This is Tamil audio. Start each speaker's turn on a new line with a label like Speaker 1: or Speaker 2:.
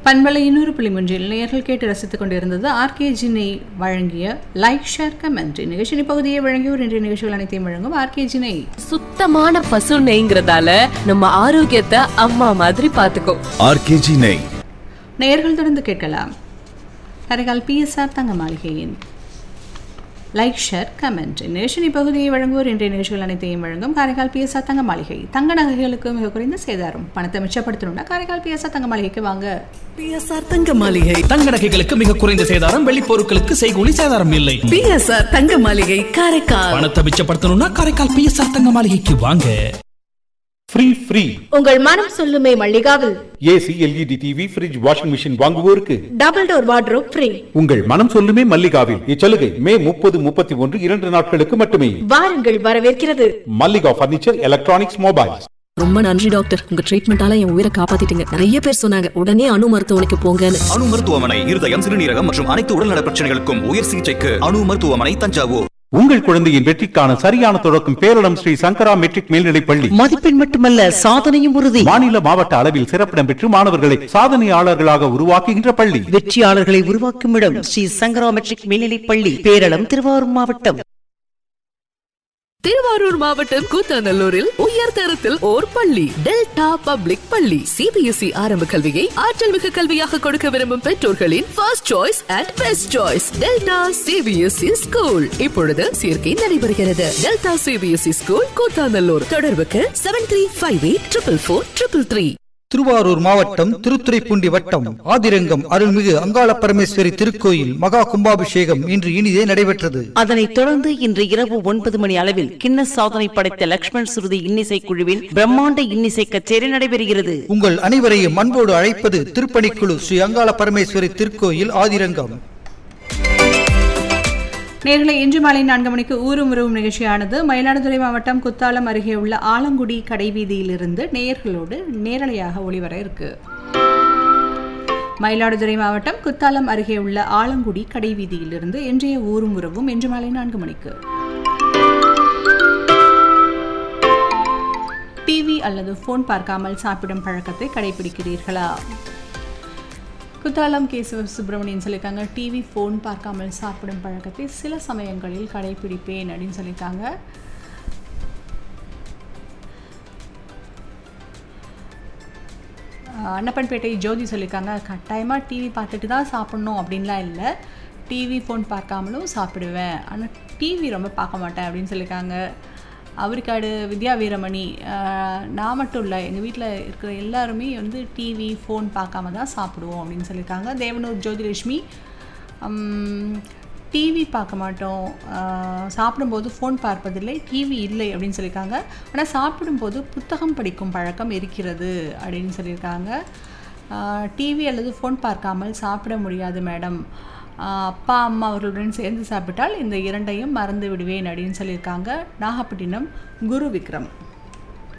Speaker 1: பண்பலை இன்னொரு புள்ளி ஒன்றில் நேயர்கள் கேட்டு ரசித்துக் கொண்டிருந்தது ஆர்கேஜினை வழங்கிய லைக் ஷேர் கமெண்ட் நிகழ்ச்சி பகுதியை வழங்கியோர் இன்றைய நிகழ்ச்சிகள் அனைத்தையும் வழங்கும் ஆர்கேஜினை
Speaker 2: சுத்தமான பசு நெய்ங்கிறதால நம்ம ஆரோக்கியத்தை அம்மா மாதிரி பாத்துக்கோ
Speaker 3: ஆர்கேஜி நெய்
Speaker 1: நேயர்கள் தொடர்ந்து கேட்கலாம் கரைகால் பிஎஸ்ஆர் தங்க மாளிகையின் லைக் ஷேர் கமெண்ட் நிகழ்ச்சி பகுதியை வழங்குவோர் இன்றைய நிகழ்ச்சிகள் அனைத்தையும் வழங்கும் காரைக்கால் பிஎஸ்ஆர் தங்க மாளிகை தங்க நகைகளுக்கு மிக குறைந்த சேதாரம் பணத்தை மிச்சப்படுத்தணும்னா காரைக்கால் பிஎஸ்ஆர் தங்க மாளிகைக்கு வாங்க
Speaker 4: பிஎஸ்ஆர் தங்க மாளிகை
Speaker 5: தங்க நகைகளுக்கு மிக குறைந்த சேதாரம் வெள்ளி பொருட்களுக்கு செய்கூலி சேதாரம் இல்லை
Speaker 4: பிஎஸ்ஆர் தங்க மாளிகை காரைக்கால்
Speaker 5: பணத்தை மிச்சப்படுத்தணும்னா காரைக்கால் பிஎஸ்ஆர் தங்க மாளிகைக்கு வாங்க
Speaker 6: ஃப்ரீ ஃப்ரீ
Speaker 7: உங்கள் மனம் சொல்லுமே மல்லிகாவில்
Speaker 6: AC LED TV fridge washing machine வாங்குவோருக்கு
Speaker 7: டபுள் டோர் வார்ட்ரோப் ஃப்ரீ
Speaker 6: உங்கள் மனம் சொல்லுமே மல்லிகாவில் இச்சலுகை மே முப்பது முப்பத்தி ஒன்று இரண்டு நாட்களுக்கு மட்டுமே
Speaker 7: வாருங்கள் வரவேற்கிறது
Speaker 6: மல்லிகா பர்னிச்சர் எலக்ட்ரானிக்ஸ் மொபைல்ஸ்
Speaker 8: ரொம்ப நன்றி டாக்டர் உங்க ட்ரீட்மெண்டால என் உயிரை காப்பாத்திட்டீங்க நிறைய பேர் சொன்னாங்க உடனே அணு மருத்துவமனைக்கு போங்கன்னு
Speaker 3: அணு மருத்துவமனை இருதயம் சிறுநீரகம் மற்றும் அனைத்து உடல்நல பிரச்சனைகளுக்கும் உயர் சிகிச்சைக்கு அணு மருத்துவமனை தஞ்சாவூர்
Speaker 6: உங்கள் குழந்தையின் வெற்றிக்கான சரியான தொடக்கம் பேரிடம் ஸ்ரீ சங்கரா மெட்ரிக் மேல்நிலைப் பள்ளி
Speaker 4: மதிப்பெண் மட்டுமல்ல சாதனையும் உறுதி
Speaker 6: மாநில மாவட்ட அளவில் சிறப்பிடம் பெற்று மாணவர்களை சாதனையாளர்களாக உருவாக்குகின்ற பள்ளி
Speaker 4: வெற்றியாளர்களை உருவாக்கும் இடம் ஸ்ரீ சங்கரா மெட்ரிக் மேல்நிலைப் பள்ளி பேரளம் திருவாரூர் மாவட்டம்
Speaker 2: திருவாரூர் மாவட்டம் கூத்தாநல்லூரில் உயர் தரத்தில் ஓர் பள்ளி டெல்டா பப்ளிக் பள்ளி சிபிஎஸ்இ ஆரம்ப கல்வியை ஆற்றல் மிகு கல்வியாக கொடுக்க விரும்பும் பெற்றோர்களின் first choice and best choice Delta CBSE school இப்பொழுது சேர்க்கை நடைபெறுகிறது டெல்டா சிபிஎஸ்இ ஸ்கூல் கூத்தாநல்லூர் தொடர்புக்கு seven three five eight triple four triple three
Speaker 9: Thiruvarur மாவட்டம் திருத்துறைப்பூண்டி வட்டம் ஆதிரங்கம் அருள்மிகு அங்காள பரமேஸ்வரி திருக்கோயில் மகா கும்பாபிஷேகம் இன்று இனிதே நடைபெற்றது
Speaker 4: அதனைத் தொடர்ந்து இன்று இரவு ஒன்பது மணி அளவில் கிண்ண சாதனை படைத்த லக்ஷ்மண் சுருதி இன்னிசை குழுவின் பிரம்மாண்ட இன்னிசை கச்சேரி நடைபெறுகிறது
Speaker 9: உங்கள் அனைவரையும் அன்போடு அழைப்பது திருப்பணிக்குழு ஸ்ரீ அங்காள பரமேஸ்வரி திருக்கோயில் ஆதிரங்கம்
Speaker 1: நேர்களை இன்று மாலை நான்கு மணிக்கு ஊரும் உறவும் நிகழ்ச்சியானது மயிலாடுதுறை மாவட்டம் குத்தாலம் அருகே உள்ள ஆலங்குடி கடைவீதியிலிருந்து நேயர்களோடு நேரலையாக ஒளிவர இருக்கு மயிலாடுதுறை மாவட்டம் குத்தாலம் அருகே உள்ள ஆலங்குடி கடைவீதியிலிருந்து இன்றைய ஊரும் உறவும் இன்று மாலை நான்கு மணிக்கு டிவி அல்லது ஃபோன் பார்க்காமல் சாப்பிடும் பழக்கத்தை கடைபிடிக்கிறீர்களா குத்தாலம் கேசவ சுப்பிரமணியன் சொல்லியிருக்காங்க டிவி ஃபோன் பார்க்காமல் சாப்பிடும் பழக்கத்தை சில சமயங்களில் கடைபிடிப்பேன் அப்படின்னு சொல்லியிருக்காங்க ஆஹ் அன்னப்பன்பேட்டை ஜோதி சொல்லியிருக்காங்க கட்டாயமாக டிவி பார்த்துட்டு தான் சாப்பிட்ணும் அப்படின்லாம் இல்லை டிவி ஃபோன் பார்க்காமலும் சாப்பிடுவேன் ஆனால் டிவி ரொம்ப பார்க்க மாட்டேன் அப்படின்னு சொல்லியிருக்காங்க அவருக்காடு வித்யா வீரமணி ஆஹ் நான் மட்டும் இல்லை எங்கள் வீட்டில் இருக்கிற எல்லாருமே வந்து டிவி ஃபோன் பார்க்காம தான் சாப்பிடுவோம் அப்படின்னு சொல்லியிருக்காங்க தேவனூர் ஜோதிலட்சுமி டிவி பார்க்க மாட்டோம் ஆஹ் சாப்பிடும்போது ஃபோன் பார்ப்பதில்லை டிவி இல்லை அப்படின்னு சொல்லியிருக்காங்க ஆனால் சாப்பிடும்போது புத்தகம் படிக்கும் பழக்கம் இருக்கிறது அப்படின்னு சொல்லியிருக்காங்க டிவி அல்லது ஃபோன் பார்க்காமல் சாப்பிட முடியாது மேடம் ஆஹ் அப்பா அம்மா அவர்களுடன் சேர்ந்து சாப்பிட்டால் இந்த இரண்டையும் மறந்து விடுவேன் அப்படின்னு சொல்லியிருக்காங்க நாகப்பட்டினம் குரு விக்ரம்